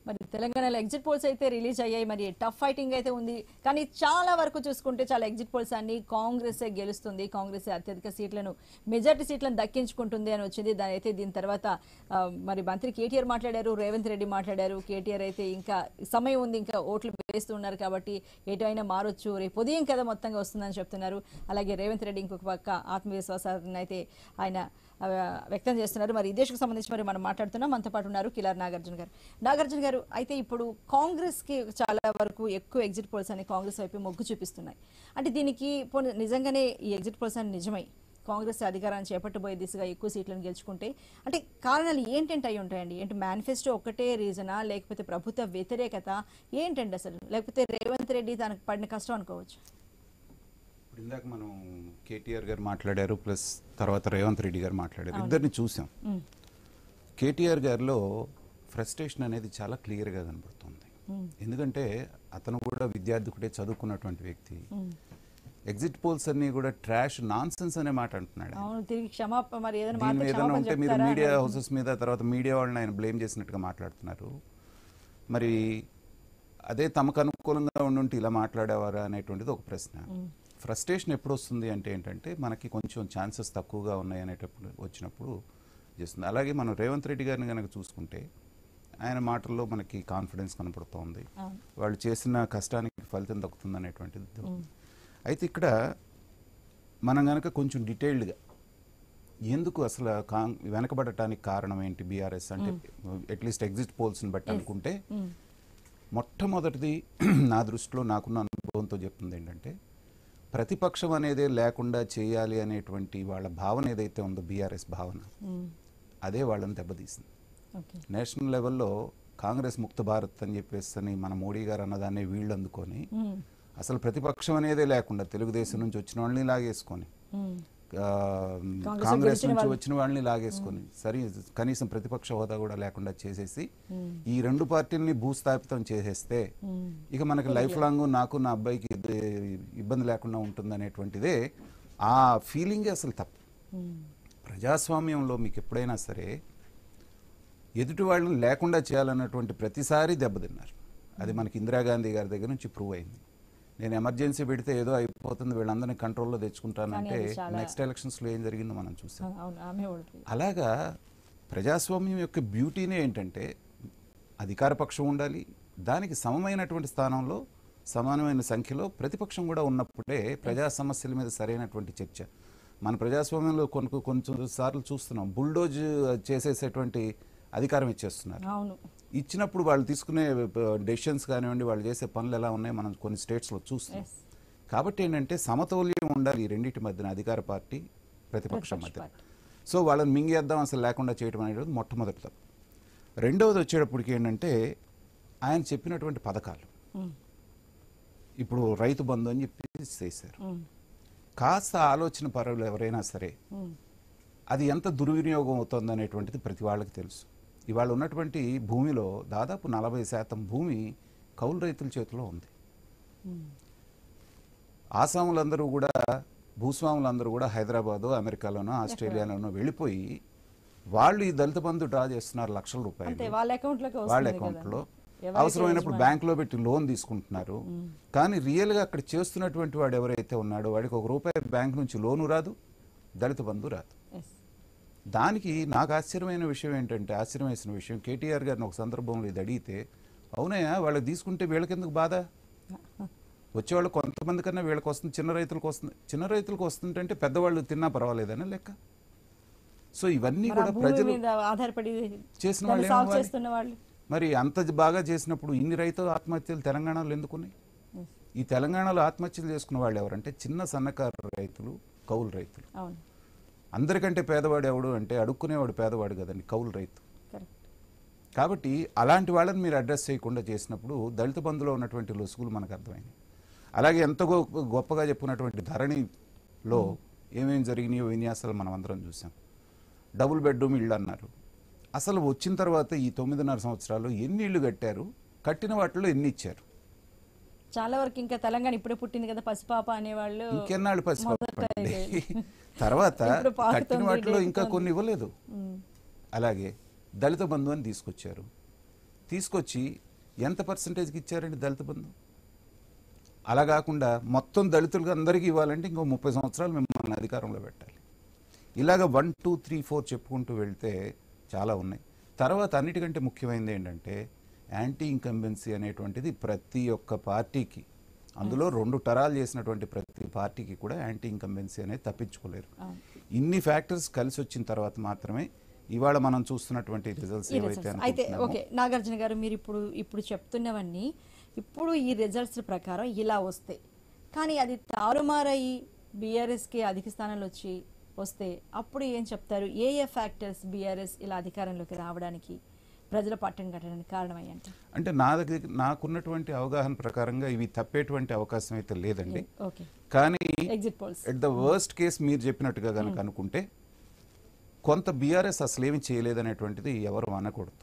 మరి తెలంగాణలో exit polls అయితే రిలీజ్ అయ్యాయి మరి టఫ్ ఫైటింగ్ అయితే ఉంది కానీ చాలా వరకు చూసుకుంటే చాలా ఎగ్జిట్ పోల్స్ అన్ని కాంగ్రెస్ గెలుస్తుంది కాంగ్రెస్ అత్యధిక సీట్లను మెజార్టీ సీట్లను దక్కించుకుంటుంది అని వచ్చింది దాని అయితే దీని తర్వాత ఆ, మరి మంత్రి కేటీఆర్ మాట్లాడారు రేవంత్ రెడ్డి మాట్లాడారు కేటీఆర్ అయితే ఇంకా సమయం ఉంది ఇంకా ఓట్లు వేస్తూ ఉన్నారు కాబట్టి ఎటువైనా మారొచ్చు రేపు ఉదయం కదా మొత్తంగా వస్తుందని చెప్తున్నారు అలాగే రేవంత్ రెడ్డి ఇంకొక పక్క ఆత్మవిశ్వాసాన్ని అయితే ఆయన ఆ, వ్యక్తం చేస్తున్నారు మరి ఇదే ఇష్యూకి సంబంధించి మరి మనం మాట్లాడుతున్నాం మనతో పాటు ఉన్నారు కిలార్ నాగార్జున గారు నాగార్జున గారు అయితే ఇప్పుడు కాంగ్రెస్ కి చాలా వరకు ఎక్కువ ఎగ్జిట్ పోల్స్ అని కాంగ్రెస్ వైపు మొగ్గు చూపిస్తున్నాయి అంటే దీనికి పోనీ నిజంగానే ఈ ఎగ్జిట్ పోల్స్ అని నిజమై కాంగ్రెస్ అధికారాన్ని చేపట్టబోయే దిశగా ఎక్కువ సీట్లను గెలుచుకుంటే అంటే కారణాలు ఏంటంటే అయి ఉంటాయండి ఏంటి మేనిఫెస్టో ఒకటే రీజనా లేకపోతే ప్రభుత్వ వ్యతిరేకత ఏంటండి అసలు లేకపోతే రేవంత్ రెడ్డి తనకు పడిన కష్టం అనుకోవచ్చు ఇప్పుడు ఇందాక మనం కేటీఆర్ గారు మాట్లాడారు ప్లస్ తర్వాత రేవంత్ రెడ్డి గారు మాట్లాడారు ఇద్దరిని చూసాం ఉమ్, కేటీఆర్ గారిలో ఫ్రస్ట్రేషన్ అనేది చాలా క్లియర్గా కనబడుతుంది ఎందుకంటే అతను కూడా విద్యార్థికుడే చదువుకున్నటువంటి వ్యక్తి ఉమ్. ఎగ్జిట్ పోల్స్ అన్ని కూడా ట్రాష్ నాన్ సెన్స్ అనే మాట అంటున్నాడు ఆయన. అవును తిరిగి క్షమాపణ మరి ఏదైనా దీని మాట్లాడి మీద ఏదైనా క్షమాపణ ఉంటే మీరు చెప్తారా? మీడియా హౌసెస్ మీద తర్వాత మీడియా వాళ్ళని ఆయన బ్లేమ్ చేసినట్టుగా మాట్లాడుతున్నారు మరి అదే తమకు అనుకూలంగా ఉండుంటే ఇలా మాట్లాడేవారా అనేటువంటిది ఒక ప్రశ్న ఫ్రస్ట్రేషన్ ఎప్పుడు వస్తుంది అంటే ఏంటంటే మనకి కొంచెం ఛాన్సెస్ తక్కువగా ఉన్నాయి అనేటప్పుడు వచ్చినప్పుడు చేస్తుంది అలాగే మనం రేవంత్ రెడ్డి గారిని కనుక చూసుకుంటే ఆయన మాటల్లో మనకి కాన్ఫిడెన్స్ కనపడుతోంది అవును. వాళ్ళు చేసిన కష్టానికి ఫలితం దక్కుతుంది అనేటువంటిది అయితే ఇక్కడ మనం కనుక కొంచెం డీటెయిల్డ్గా ఎందుకు అసలు కాంగ్ వెనకబడటానికి కారణం ఏంటి బీఆర్ఎస్ అంటే అట్లీస్ట్ ఎగ్జిట్ పోల్స్ని బట్టి అనుకుంటే ఉమ్, మొట్టమొదటిది నా దృష్టిలో నాకున్న అనుభవంతో చెప్తుంది ఏంటంటే ప్రతిపక్షం అనేదే లేకుండా చేయాలి అనేటువంటి వాళ్ళ భావన ఏదైతే ఉందో బీఆర్ఎస్ భావన ఉమ్, అదే వాళ్ళని దెబ్బతీసింది ఓకే నేషనల్ లెవెల్లో కాంగ్రెస్ ముక్త భారత్ అని చెప్పేసి అని మన మోడీ గారు అన్నదాన్ని వీళ్ళు అందుకొని ఉమ్, అసలు ప్రతిపక్షం అనేదే లేకుండా తెలుగుదేశం నుంచి వచ్చిన వాళ్ళని లాగేసుకొని ఉమ్, ఆ, కాంగ్రెస్ కాంగ్రెస్ గెలిచిన నుంచి వాళ్ళు. వచ్చిన వాళ్ళని లాగేసుకొని సరే కనీసం ప్రతిపక్ష హోదా కూడా లేకుండా చేసేసి ఉమ్, ఈ రెండు పార్టీలని భూస్థాపితం చేసేస్తే ఉమ్, ఇక మనకి లైఫ్ లాంగ్ నాకు నా అబ్బాయికి ఇది ఇబ్బంది లేకుండా ఉంటుంది అనేటువంటిదే ఆ ఫీలింగే అసలు తప్పు ఉమ్, ప్రజాస్వామ్యంలో మీకు ఎప్పుడైనా సరే ఎదుటి వాళ్ళని లేకుండా చేయాలన్నటువంటి ప్రతిసారి దెబ్బతిన్నారు అది మనకి ఇందిరాగాంధీ గారి దగ్గర నుంచి ప్రూవ్ అయింది నేను ఎమర్జెన్సీ పెడితే ఏదో అయిపోతుంది వీళ్ళందరినీ కంట్రోల్లో తెచ్చుకుంటానంటే కానీ అది చాలా- నెక్స్ట్ ఎలక్షన్స్లో ఏం జరిగిందో మనం చూసాం అవును ఆమె ఓడిపోయింది అలాగా ప్రజాస్వామ్యం యొక్క బ్యూటీనే ఏంటంటే అధికార పక్షం ఉండాలి దానికి సమమైనటువంటి స్థానంలో సమానమైన సంఖ్యలో ప్రతిపక్షం కూడా ఉన్నప్పుడే ప్రజా సమస్యల మీద సరైనటువంటి చర్చ మన ప్రజాస్వామ్యంలో కొన్ని కొంచెం సార్లు చూస్తున్నాం బుల్డోజ్ చేసేసేటువంటి అధికారం ఇచ్చేస్తున్నారు అవును ఇచ్చినప్పుడు వాళ్ళు తీసుకునే డెసిషన్స్ కానివ్వండి వాళ్ళు చేసే పనులు ఎలా ఉన్నాయో మనం కొన్ని స్టేట్స్లో చూస్తున్నాం ఎస్ కాబట్టి ఏంటంటే సమతౌల్యం ఉండాలి ఈ రెండింటి మధ్యన అధికార పార్టీ ప్రతిపక్షం ప్రతిపక్ష మధ్య సో వాళ్ళని మింగేద్దాం అసలు లేకుండా చేయడం అనేది మొట్టమొదటి తప్పు రెండవది వచ్చేటప్పటికి ఏంటంటే ఆయన చెప్పినటువంటి పథకాలు ఉమ్, ఇప్పుడు రైతు బంధు అని చెప్పి చేశారు ఉమ్, కాస్త ఆలోచన పరులు ఎవరైనా సరే ఉమ్, అది ఎంత దుర్వినియోగం అవుతుంది అనేటువంటిది ప్రతి వాళ్ళకి తెలుసు ఇవాళ ఉన్నటువంటి భూమిలో దాదాపు నలభై శాతం భూమి కౌలు రైతుల చేతిలో ఉంది ఉమ్, ఆసాములందరూ కూడా భూస్వాములందరూ కూడా హైదరాబాదు అమెరికాలోనో ఆస్ట్రేలియాలోనో వెళ్ళిపోయి వాళ్ళు ఈ దళిత బంధు డ్రా చేస్తున్నారు లక్షల అంతే రూపాయలు వాళ్ళ అకౌంట్ లోకి వాళ్ళ వస్తుంది అకౌంట్ లో కదా. ఎవరైతే అవసరమైనప్పుడు యజమాని- బ్యాంక్ లో పెట్టి లోన్ తీసుకుంటున్నారు కానీ రియల్ గా అక్కడ చేస్తున్నటువంటి వాడు ఎవరైతే ఉన్నాడో వాడికి ఒక రూపాయి బ్యాంక్ నుంచి లోను రాదు దళిత బంధు రాదు ఎస్ దానికి నాకు ఆశ్చర్యమైన విషయం ఏంటంటే ఆశ్చర్యం వేసిన విషయం కేటీఆర్ గారిని ఒక సందర్భంలో ఇది అడిగితే అవునయ్యా వాళ్ళకి తీసుకుంటే వీళ్ళకెందుకు బాధ వచ్చేవాళ్ళు కొంతమంది కన్నా వీళ్ళకి వస్తుంది చిన్న రైతులకు వస్తుంది చిన్న రైతులకు వస్తుందంటే పెద్దవాళ్ళు తిన్నా పర్వాలేదని లెక్క సో ఇవన్నీ మరి ఆ కూడా భూమి ప్రజలు మీద ఆధారపడి చేసిన దాన్ని వాళ్ళు సాగు ఏమవ్వాలి? చేస్తున్న వాళ్ళు మరి అంత బాగా చేసినప్పుడు ఇన్ని రైతు ఆత్మహత్యలు తెలంగాణలో ఎందుకున్నాయి Yes. ఈ తెలంగాణలో ఆత్మహత్యలు చేసుకున్న వాళ్ళు ఎవరంటే చిన్న సన్నకారు రైతులు కౌలు రైతులు అవును అందరికంటే పేదవాడు ఎవడు అంటే అడుక్కునేవాడు పేదవాడు కదండి కౌలు రైతు కరెక్ట్ కాబట్టి అలాంటి వాళ్ళని మీరు అడ్రస్ చేయకుండా చేసినప్పుడు దళిత బంధులో ఉన్నటువంటి లొసుగులు మనకు అర్థమైంది అలాగే ఎంతో గొప్ప- గొప్పగా చెప్పుకున్నటువంటి ధరణిలో ఏమేమి జరిగినాయో విన్యాసాలు మనం అందరం చూసాం డబుల్ బెడ్రూమ్ ఇళ్ళు అన్నారు అసలు వచ్చిన తర్వాత ఈ తొమ్మిదిన్నర సంవత్సరాలు ఎన్ని ఇళ్ళు కట్టారు కట్టిన వాటిలో ఎన్ని ఇచ్చారు చాలా వరకు ఇంకా తెలంగాణ ఇప్పుడే పుట్టింది కదా పసిపాప అనేవాళ్ళు ఇంకెన్నాళ్ళు మొదట పసిపాపండి ఇది. తర్వాత ఇప్పుడు పాకుతోంది, కట్టిన వాటిలో ఇంకా రేగుతోంది. కొన్ని ఇవ్వలేదు ఉమ్, అలాగే దళిత బంధు అని తీసుకొచ్చారు తీసుకొచ్చి ఎంత పర్సంటేజ్కి ఇచ్చారండి దళిత బంధు అలా కాకుండా మొత్తం దళితులకు అందరికీ ఇవ్వాలంటే ఇంకో ముప్పై సంవత్సరాలు మిమ్మల్ని అధికారంలో పెట్టాలి ఇలాగ వన్ టూ త్రీ ఫోర్ చెప్పుకుంటూ వెళ్తే చాలా ఉన్నాయి తర్వాత అన్నిటికంటే ముఖ్యమైనది ఏంటంటే యాంటీ ఇంకంబెన్సీ అనేటువంటిది ప్రతి ఒక్క పార్టీకి అందులో రెండు తరాలు చేసినటువంటి ప్రతి పార్టీకి కూడా యాంటీ ఇంకంబెన్సీ అనేది తప్పించుకోలేరు అవును. ఇన్ని ఫ్యాక్టర్స్ కలిసి వచ్చిన తర్వాత మాత్రమే ఇవాళ మనం చూస్తున్నటువంటి రిజల్ట్స్ ఈ ఏవైతే results. అయితే అనుకుంటున్నామో ఓకే నాగార్జున గారు మీరు ఇప్పుడు ఇప్పుడు చెప్తున్నవన్నీ ఇప్పుడు ఈ రిజల్ట్స్ ప్రకారం ఇలా వస్తాయి కానీ అది తారుమారయి బీఆర్ఎస్కి అధిక స్థానాలు వచ్చి వస్తే అప్పుడు ఏం చెప్తారు ఏ ఏ ఫ్యాక్టర్స్ బీఆర్ఎస్ ఇలా అధికారంలోకి రావడానికి ప్రజల పట్టణం కట్టడానికి కారణమయ్యి అంటే అంటే నా దగ్గర నాకున్నటువంటి అవగాహన ప్రకారంగా ఇవి తప్పేటువంటి అవకాశం అయితే లేదండి ఓకే కానీ exit polls at the worst case మీరు చెప్పినట్టుగా కనుక అనుకుంటే కొంత బీఆర్ఎస్ అసలు ఏమి చేయలేదనేటువంటిది ఎవరు అనకూడదు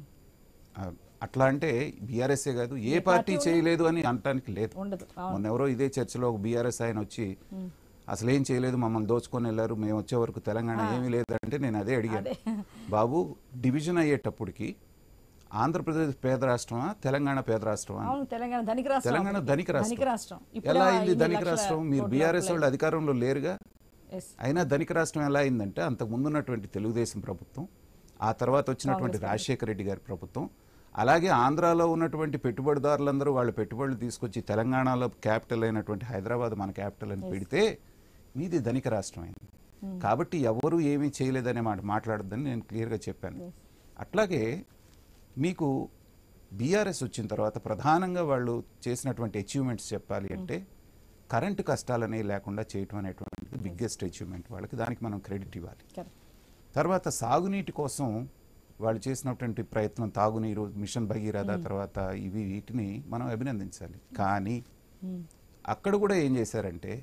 ఆ, అట్లా అంటే బీఆర్ఎస్ఏ కాదు ఏ పార్టీ చేయలేదు అని అనటానికి లేదు ఉండదు అవును మొన్న ఎవరో ఇదే చర్చలో ఒక బీఆర్ఎస్ ఆయన వచ్చి అసలు ఏం చేయలేదు మమ్మల్ని దోచుకొని వెళ్ళారు మేము వచ్చే వరకు తెలంగాణ ఏమీ లేదంటే నేను అదే అడిగాను అదే. బాబు డివిజన్ అయ్యేటప్పటికి ఆంధ్రప్రదేశ్ పేద రాష్ట్రమా తెలంగాణ పేద రాష్ట్రమా అవును తెలంగాణ ధనిక రాష్ట్రం తెలంగాణ ధనిక ధనిక రాష్ట్రం రాష్ట్రం ఇప్పుడు ఎలా అయింది ఇన్ని ధనిక లక్షల రాష్ట్రం మీరు కోట్ల బీఆర్ఎస్ రూపాయలు. వాళ్ళు అధికారంలో లేరుగా Yes. అయినా ధనిక రాష్ట్రం ఎలా అయిందంటే అంతకు ముందున్నటువంటి తెలుగుదేశం ప్రభుత్వం ఆ తర్వాత వచ్చినటువంటి రాజశేఖర రెడ్డి గారి ప్రభుత్వం అలాగే ఆంధ్రాలో ఉన్నటువంటి పెట్టుబడిదారులందరూ వాళ్ళ పెట్టుబడులు తీసుకొచ్చి తెలంగాణలో క్యాపిటల్ అయినటువంటి హైదరాబాద్ మన క్యాపిటల్ అని పెడితే మీది ధనిక రాష్ట్రం అయింది కాబట్టి ఎవరు ఏమీ చేయలేదనే మాట మాట్లాడద్దని నేను క్లియర్గా చెప్పాను Yes. అట్లాగే మీకు బీఆర్ఎస్ వచ్చిన తర్వాత ప్రధానంగా వాళ్ళు చేసినటువంటి అచీవ్మెంట్స్ చెప్పాలి అంటే కరెంటు కష్టాలనేవి లేకుండా చేయటం అనేటువంటిది బిగ్గెస్ట్ అచీవ్మెంట్ వాళ్ళకి దానికి మనం క్రెడిట్ ఇవ్వాలి Correct. తర్వాత సాగునీటి కోసం వాళ్ళు చేసినటువంటి ప్రయత్నం తాగునీరు మిషన్ భగీరథ తర్వాత ఇవి వీటిని మనం అభినందించాలి కానీ Hmm. అక్కడ కూడా ఏం చేశారంటే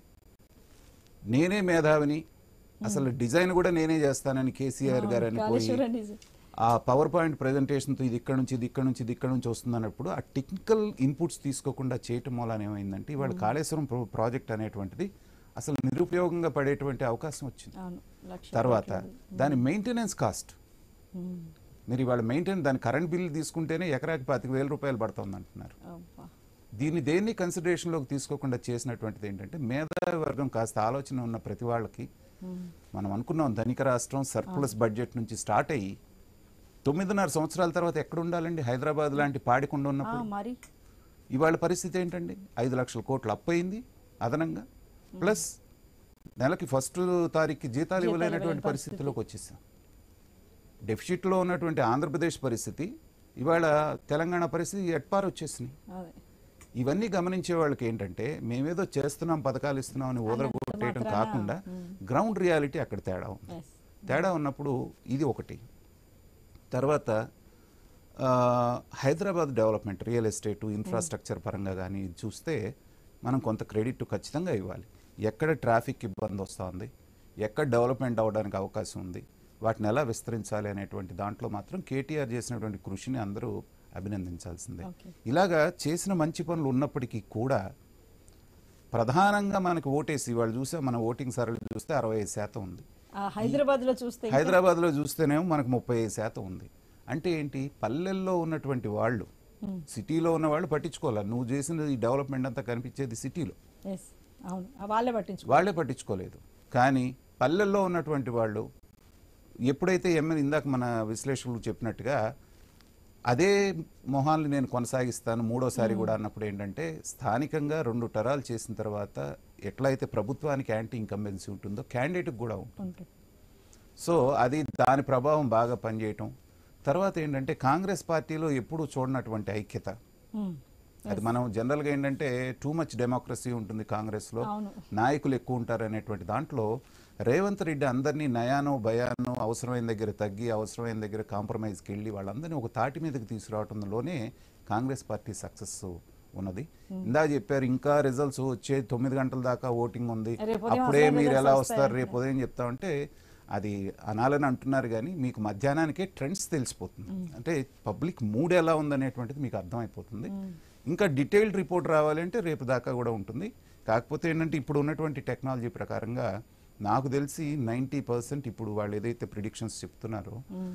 నేనే మేధావిని అసలు డిజైన్ కూడా నేనే చేస్తానని కేసీఆర్ గారు అని పోయి కాళేశ్వరం డిజైన్. ఆ పవర్ పాయింట్ ప్రెజెంటేషన్తో ఇది ఇక్కడ నుంచి ఇది ఇక్కడ నుంచి ఇది ఇక్కడ నుంచి వస్తుంది అన్నప్పుడు ఆ టెక్నికల్ ఇన్పుట్స్ తీసుకోకుండా చేయటం మూలాన ఏమైందంటే ఇవాళ కాళేశ్వరం ప్రో- ప్రాజెక్ట్ అనేటువంటిది అసలు నిరుపయోగంగా పడేటువంటి అవకాశం వచ్చింది అవును లక్ష తర్వాత కోట్లది. దాని మెయింటెనెన్స్ కాస్ట్ Hmm. మీరు ఇవాళ మెయింటెనెన్స్ దాని కరెంట్ బిల్ తీసుకుంటేనే ఎకరాకి పాతిక వేల రూపాయలు పడుతుంది అంటున్నారు అబ్బా. దీన్ని దేన్ని కన్సిడరేషన్లోకి తీసుకోకుండా చేసినటువంటిది ఏంటంటే మేధావి వర్గం కాస్త ఆలోచన ఉన్న ప్రతి వాళ్ళకి Hmm. మనం అనుకున్నాం ధనిక రాష్ట్రం సర్ప్లస్ బడ్జెట్ నుంచి స్టార్ట్ అయ్యి తొమ్మిదిన్నర సంవత్సరాల తర్వాత ఎక్కడ ఉండాలండి హైదరాబాద్ లాంటి పాడికొండ ఆ, ఉన్నప్పుడు మరి ఇవాళ పరిస్థితి ఏంటండి ఐదు లక్షల కోట్లు అప్పు అయింది అదనంగా ప్లస్ నెలకి ఫస్ట్ తారీఖు జీతాలు ఇవ్వలేనటువంటి ఇవ్వలేని పరిస్థితిలోకి వచ్చేసాం డెఫిసిట్లో ఉన్నటువంటి ఆంధ్రప్రదేశ్ పరిస్థితి ఇవాళ తెలంగాణ పరిస్థితి ఎట్పారు వచ్చేసినాయి అదే ఇవన్నీ గమనించే వాళ్ళకి ఏంటంటే మేమేదో చేస్తున్నాం పథకాలు ఇస్తున్నాం అని ఓదరగొట్టేయడం మాత్రాన, కాకుండా గ్రౌండ్ రియాలిటీ అక్కడ తేడా ఉంది ఎస్ తేడా ఉన్నప్పుడు ఇది ఒకటి తర్వాత ఆ, Hyderabad development real estate infrastructure పరంగా కానీ ఇది చూస్తే మనం కొంత క్రెడిట్ ఖచ్చితంగా ఇవ్వాలి ఎక్కడ ట్రాఫిక్ ఇబ్బంది వస్తుంది ఎక్కడ డెవలప్మెంట్ అవ్వడానికి అవకాశం ఉంది వాటిని ఎలా విస్తరించాలి అనేటువంటి దాంట్లో మాత్రం కేటీఆర్ చేసినటువంటి కృషిని అందరూ అభినందించాల్సిందే Okay. ఇలాగా చేసిన మంచి పనులు ఉన్నప్పటికీ కూడా ప్రధానంగా మనకి ఓటేసి వాళ్ళు చూస్తే మన ఓటింగ్ సరళి చూస్తే అరవై ఐదు శాతం ఉంది ఆ హైదరాబాద్ లో చూస్తే ఇంకా- హైదరాబాద్లో చూస్తేనేమో మనకు ముప్పై ఐదు శాతం ఉంది అంటే ఏంటి పల్లెల్లో ఉన్నటువంటి వాళ్ళు సిటీలో ఉన్న వాళ్ళు పట్టించుకోవాలి నువ్వు చేసిన ఈ డెవలప్మెంట్ అంతా కనిపించేది సిటీలో ఎస్ అవును ఆ వాళ్ళే పట్టించుకో వాళ్ళే పట్టించుకోలేదు కానీ పల్లెల్లో ఉన్నటువంటి వాళ్ళు ఎప్పుడైతే ఎమ్మెల్యే ఇందాక మన విశ్లేషకులు చెప్పినట్టుగా అదే మొహాల్ని నేను కొనసాగిస్తాను మూడోసారి కూడా అన్నప్పుడు ఏంటంటే స్థానికంగా రెండు టరాలు చేసిన తర్వాత ఎట్లయితే ప్రభుత్వానికి యాంటీ ఇంకంబెన్సీ ఉంటుందో క్యాండిడేట్కి కూడా ఉంటుంది ఉంటుంది సో అది దాని ప్రభావం బాగా పనిచేయటం తర్వాత ఏంటంటే కాంగ్రెస్ పార్టీలో ఎప్పుడూ చూడనటువంటి ఐక్యత Hmm. అది మనం జనరల్గా ఏంటంటే టూ మచ్ డెమోక్రసీ ఉంటుంది కాంగ్రెస్లో అవును. నాయకులు ఎక్కువ ఉంటారు అనేటువంటి దాంట్లో రేవంత్ రెడ్డి అందరినీ నయానో భయానో అవసరమైన దగ్గర తగ్గి అవసరమైన దగ్గర కాంప్రమైజ్కి వెళ్ళి వాళ్ళందరినీ ఒక తాటి మీదకి తీసుకురావడంలోనే కాంగ్రెస్ పార్టీ సక్సెస్ ఉన్నది ఇందాక చెప్పారు ఇంకా రిజల్ట్స్ వచ్చే తొమ్మిది గంటల దాకా ఓటింగ్ ఉంది రేపు ఉదయం అప్పుడే అసలు మీరు results ఎలా వస్తాయి వస్తారు రేపు ఉదయం చెప్తామంటే అది అనాలని అంటున్నారు కానీ మీకు మధ్యాహ్నానికే ట్రెండ్స్ తెలిసిపోతుంది అంటే పబ్లిక్ మూడ్ ఎలా ఉందనేటువంటిది మీకు అర్థమైపోతుంది ఇంకా డీటెయిల్డ్ రిపోర్ట్ రావాలంటే రేపు దాకా కూడా ఉంటుంది కాకపోతే ఏంటంటే ఇప్పుడు ఉన్నటువంటి టెక్నాలజీ ప్రకారంగా నాకు తెలిసి నైంటీ పర్సెంట్ ఇప్పుడు వాళ్ళు ఏదైతే ప్రిడిక్షన్స్ చెప్తున్నారో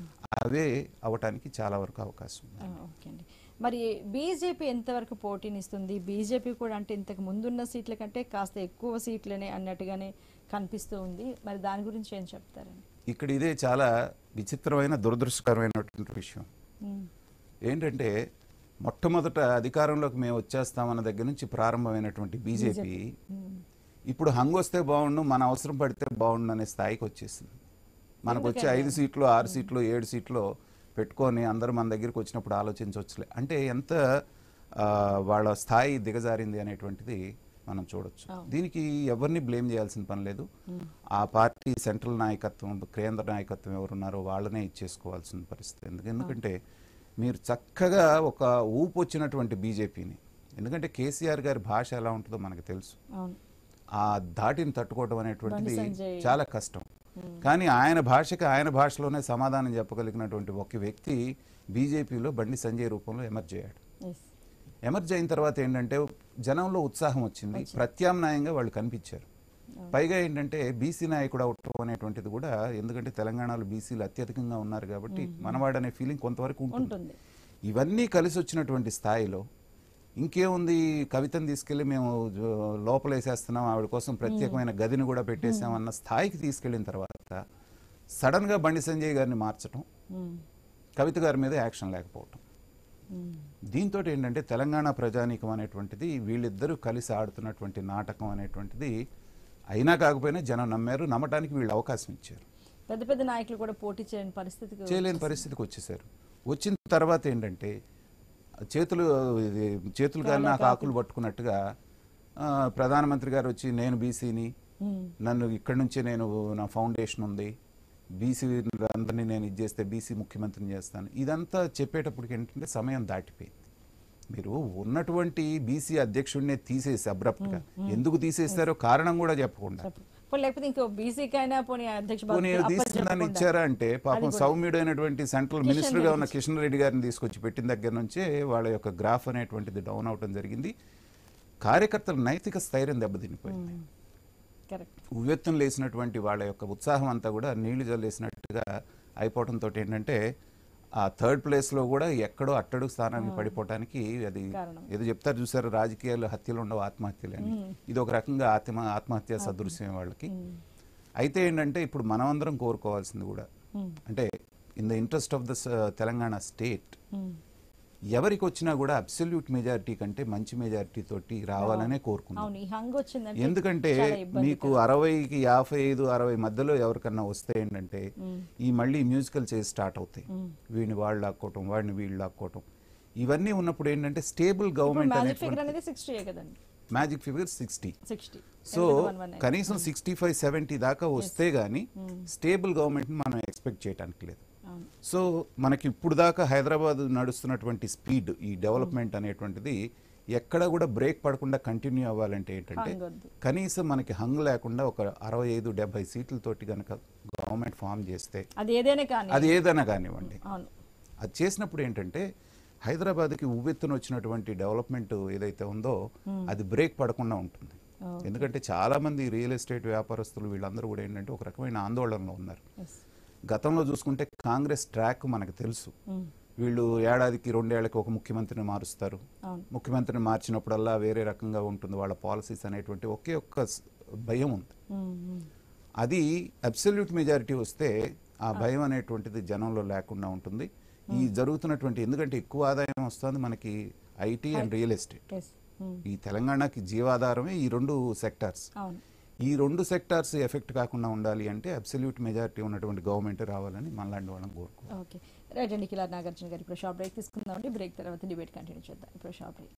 అవే అవటానికి చాలా వరకు అవకాశం ఉంది ఆ, ఓకే అండి మరి బీజేపీ ఎంతవరకు పోటీనిస్తుంది బీజేపీ కూడా అంటే ఇంతకు ముందున్న సీట్ల కంటే కాస్త ఎక్కువ సీట్లనే అన్నట్టుగానే కనిపిస్తూ ఉంది మరి దాని గురించి ఏం చెప్తారండి ఇక్కడ ఇదే చాలా విచిత్రమైన దురదృష్టకరమైనటువంటి విషయం ఉమ్, ఏంటంటే మొట్టమొదట అధికారంలోకి మేము వచ్చేస్తామన్న దగ్గర నుంచి ప్రారంభమైనటువంటి బీజేపీ ఉమ్. ఇప్పుడు హంగ్ వస్తే బాగుండు మన అవసరం పడితే బాగుండు అనే స్థాయికి వచ్చేసింది మనకు వచ్చే ఐదు సీట్లు ఆరు సీట్లు ఏడు సీట్లు పెట్టుకొని అందరూ మన దగ్గరికి వచ్చినప్పుడు ఆలోచించవచ్చులే అంటే ఎంత ఆ, వాళ్ళ స్థాయి దిగజారింది అనేటువంటిది మనం చూడొచ్చు అవును. దీనికి ఎవరిని బ్లేమ్ చేయాల్సిన పని లేదు ఆ పార్టీ సెంట్రల్ నాయకత్వం కేంద్ర నాయకత్వం ఎవరున్నారో వాళ్ళనే ఇచ్చేసుకోవాల్సిన పరిస్థితి ఎందుకు ఎందుకంటే మీరు చక్కగా ఒక ఊపు వచ్చినటువంటి బీజేపీని ఎందుకంటే కేసీఆర్ గారి భాష ఎలా ఉంటుందో మనకు తెలుసు అవును ఆ ధాటిని తట్టుకోవడం అనేటువంటిది బండి సంజయ్. చాలా కష్టం కానీ ఆయన భాషకి ఆయన భాషలోనే సమాధానం చెప్పగలిగినటువంటి ఒక వ్యక్తి బీజేపీలో బండి సంజయ్ రూపంలో ఎమర్జ్ అయ్యాడు ఎస్ ఎమర్జ్ అయిన తర్వాత ఏంటంటే జనంలో ఉత్సాహం వచ్చింది ప్రత్యామ్నాయంగా వాళ్ళు కనిపించారు పైగా ఏంటంటే బీసీ నాయకుడు అవటం అనేటువంటిది కూడా ఎందుకంటే తెలంగాణలో బీసీలు అత్యధికంగా ఉన్నారు కాబట్టి మనవాడు అనే ఫీలింగ్ కొంతవరకు ఉంటుంది ఉంటుంది ఇవన్నీ కలిసి వచ్చినటువంటి స్థాయిలో ఇంకేముంది కవితను తీసుకెళ్లి మేము జ- లోపలేసేస్తున్నాం ఆవిడ కోసం ప్రత్యేకమైన గదిని కూడా పెట్టేసాం అన్న స్థాయికి తీసుకెళ్లిన తర్వాత సడన్ గా బండి సంజయ్ గారిని మార్చడం ఉమ్, కవిత గారి మీద యాక్షన్ లేకపోవటం ఉమ్, దీంతో ఏంటంటే తెలంగాణ ప్రజానీకం అనేటువంటిది వీళ్ళిద్దరూ కలిసి ఆడుతున్నటువంటి నాటకం అనేటువంటిది అయినా కాకపోయినా జనం నమ్మారు నమ్మటానికి వీళ్ళు అవకాశం ఇచ్చారు పెద్ద పెద్ద నాయకులు కూడా పోటీ చేయని పరిస్థితికి చేయలేని పరిస్థితికి వచ్చేసారు వచ్చిన తర్వాత ఏంటంటే చేతులు ఇది చేతులు కానీ నాకు ఆకులు పట్టుకున్నట్టుగా ఆ, ప్రధానమంత్రి గారు వచ్చి నేను బీసీని ఉమ్, నన్ను ఇక్కడి నుంచే నేను నా ఫౌండేషన్ ఉంది బీసీ అందరినీ నేను ఇది చేస్తే బీసీ ముఖ్యమంత్రిని చేస్తాను ఇదంతా చెప్పేటప్పటికి ఏంటంటే సమయం దాటిపోయింది మీరు ఉన్నటువంటి బీసీ అధ్యక్షుడినే తీసేసి అబ్రప్ట్ గా ఎందుకు తీసేస్తారో కారణం కూడా చెప్పకుండా చెప్పు. పోనీ లేకపోతే ఇంకో బీసీకైనా పోనీ అధ్యక్ష పోనీ బాధ్యతలు తీసుకుందని అప్పచెప్పకుండా. ఇచ్చారా అంటే పాపం కూడా. సౌమ్యుడైనటువంటి సెంట్రల్ కిషన్ మినిస్టర్ గా ఉన్న రెడ్డి. కిషన్ రెడ్డి గారిని తీసుకొచ్చి పెట్టిన దగ్గర నుంచే వాళ్ళ యొక్క గ్రాఫ్ అనేటువంటిది డౌన్ అవటం జరిగింది కార్యకర్తల నైతిక స్థైర్యం దెబ్బతినిపోయింది కరెక్ట్ ఉవ్వెత్తున లేసినటువంటి వాళ్ళ యొక్క ఉత్సాహం అంతా కూడా నీళ్లు జల్లేసినట్టుగా అయిపోవడంతో ఏంటంటే ఆ థర్డ్ ప్లేస్ లో కూడా ఎక్కడో అట్టడుగు స్థానానికి పడిపోవటానికి అది కారణం. ఏదో చెప్తారు చూసారు రాజకీయాలు హత్యలు ఉండవు ఆత్మహత్యలు అని ఇది ఒక రకంగా ఆత్మ ఆత్మహత్య సదృశ్యం వాళ్ళకి అయితే ఏంటంటే ఇప్పుడు మనమందరం కోరుకోవాల్సింది కూడా అంటే in the interest of the Telangana state ఎవరికి వచ్చినా కూడా అబ్సల్యూట్ మెజారిటీ కంటే మంచి మెజారిటీ తోటి రావాలనే కోరుకున్నాం అవును ఈ హంగ్ వచ్చిందంటే ఎందుకంటే చాలా ఇబ్బంది మీకు అరవైకి యాభై ఐదు అరవై మధ్యలో ఎవరికన్నా వస్తే ఏంటంటే ఈ మళ్ళీ మ్యూజికల్ చేసి స్టార్ట్ అవుతాయి వీడిని వాళ్ళు లాక్కోవటం వాడిని వీళ్ళు లాక్కోవటం ఇవన్నీ ఉన్నప్పుడు ఏంటంటే స్టేబుల్ ఇప్పుడు గవర్నమెంట్ మ్యాజిక్ ఫిగర్ అనేటువంటి అనేది సిక్స్టీ కదండి magic figure sixty sixty so కనీసం సిక్స్టీ ఫైవ్ సెవెంటీ దాకా వస్తే గానీ స్టేబుల్ గవర్నమెంట్ మనం ఎక్స్పెక్ట్ చేయడానికి లేదు అవును సో మనకి ఇప్పుడు దాకా హైదరాబాద్ నడుస్తున్నటువంటి స్పీడ్ ఈ డెవలప్మెంట్ అనేటువంటిది ఎక్కడ కూడా బ్రేక్ పడకుండా కంటిన్యూ అవ్వాలంటే ఏంటంటే హంగ్ వద్దు. కనీసం మనకి హంగ్ లేకుండా ఒక అరవై ఐదు డెబ్బై సీట్లతోటి కనుక గవర్నమెంట్ ఫామ్ చేస్తే అది ఏదైనా కానీ అది ఏదైనా కానివ్వండి అవును అది చేసినప్పుడు ఏంటంటే హైదరాబాద్కి ఉవ్వెత్తున వచ్చినటువంటి డెవలప్మెంట్ ఏదైతే ఉందో అది బ్రేక్ పడకుండా ఉంటుంది ఎందుకంటే చాలా మంది రియల్ ఎస్టేట్ వ్యాపారస్తులు వీళ్ళందరూ కూడా ఏంటంటే ఒక రకమైన ఆందోళనలో ఉన్నారు ఎస్ గతంలో చూసుకుంటే కాంగ్రెస్ ట్రాక్ మనకు తెలుసు వీళ్ళు ఏడాదికి రెండేళ్లకి ఒక ముఖ్యమంత్రిని మారుస్తారు అవును ముఖ్యమంత్రిని మార్చినప్పుడల్లా వేరే రకంగా ఉంటుంది వాళ్ళ పాలసీస్ అనేటువంటి ఒకే ఒక్క స్- భయం ఉంది ఉమ్, ఉమ్. అది అబ్సల్యూట్ మెజారిటీ వస్తే ఆ భయం అనేటువంటిది జనంలో లేకుండా ఉంటుంది ఈ జరుగుతున్నటువంటి ఎందుకంటే ఎక్కువ ఆదాయం వస్తుంది మనకి ఐటీ అండ్ రియల్ ఎస్టేట్ ఎస్ ఉమ్, ఈ తెలంగాణకి జీవాధారమే ఈ రెండు సెక్టార్స్ అవును ఈ రెండు సెక్టార్స్ ఎఫెక్ట్ కాకుండా ఉండాలి అంటే అబ్సల్యూట్ మెజారిటీ ఉన్నటువంటి గవర్నమెంట్ రావాలని మనలాంటి వాళ్ళని కోరుకో ఓకే రైట్ అండి కిలా నాగార్జున గారు ఇప్పుడు షాప్ బ్రేక్ తీసుకుందామండి బ్రేక్ తర్వాత డిబేట్ కంటిన్యూ చేద్దాం ఇప్పుడు షాప్ బ్రేక్